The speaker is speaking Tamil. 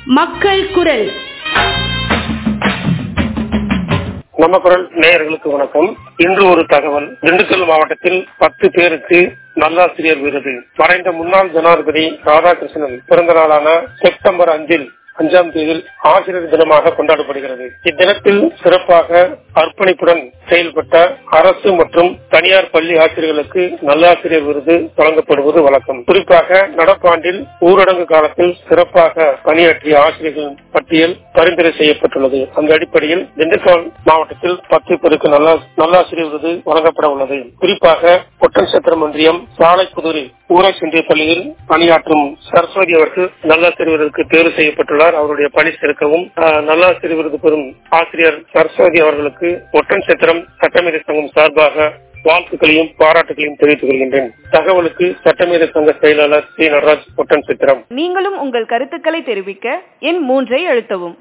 மக்கள் குரல் நம்ம குரல் நேயர்களுக்கு வணக்கம் இன்று ஒரு தகவல் திண்டுக்கல் மாவட்டத்தில் பத்து பேருக்கு நல்லாசிரியர் விருது மறைந்த முன்னாள் ஜனாதிபதி ராதாகிருஷ்ணன் பிறந்த நாளான செப்டம்பர் அஞ்சில் அஞ்சாம் தேதியில் ஆசிரியர் தினமாக கொண்டாடப்படுகிறது இத்தினத்தில் சிறப்பாக அர்ப்பணிப்புடன் செயல்பட்ட அரசு மற்றும் தனியார் பள்ளி ஆசிரியர்களுக்கு நல்லாசிரியர் விருது வழங்கப்படுவது வழக்கம் குறிப்பாக நடப்பாண்டில் ஊரடங்கு காலத்தில் சிறப்பாக பணியாற்றிய ஆசிரியர்களின் பட்டியல் பரிந்துரை செய்யப்பட்டுள்ளது அந்த அடிப்படையில் திண்டுக்கல் மாவட்டத்தில் பத்து பேருக்கு நல்ல நல்லாசிரியர் விருது வழங்கப்பட உள்ளது குறிப்பாக ஒட்டன் சத்திரம் ஒன்றியம் சாலைப்புதூரில் ஊராட்சி ஒன்றிய பள்ளியில் பணியாற்றும் சரஸ்வதி அவர்கள் நல்லாசிரியர் விருதுக்கு தேர்வு செய்யப்பட்டுள்ளார் அவருடைய பணி சேர்க்கவும் நல்லாசிரியர் விருது பெறும் ஆசிரியர் சரஸ்வதி அவர்களுக்கு ஒட்டன் சத்திரம் சட்டமேதை சங்கம் சார்பாக வாழ்த்துக்களையும் பாராட்டுகளையும் தெரிவித்துக் கொள்கின்றேன் தகவலுக்கு சட்டமேதை சங்க செயலாளர் சி நடராஜ் ஒட்டன் சித்திரம் நீங்களும் உங்கள் கருத்துக்களை தெரிவிக்க எண் மூன்றை அழுத்தவும்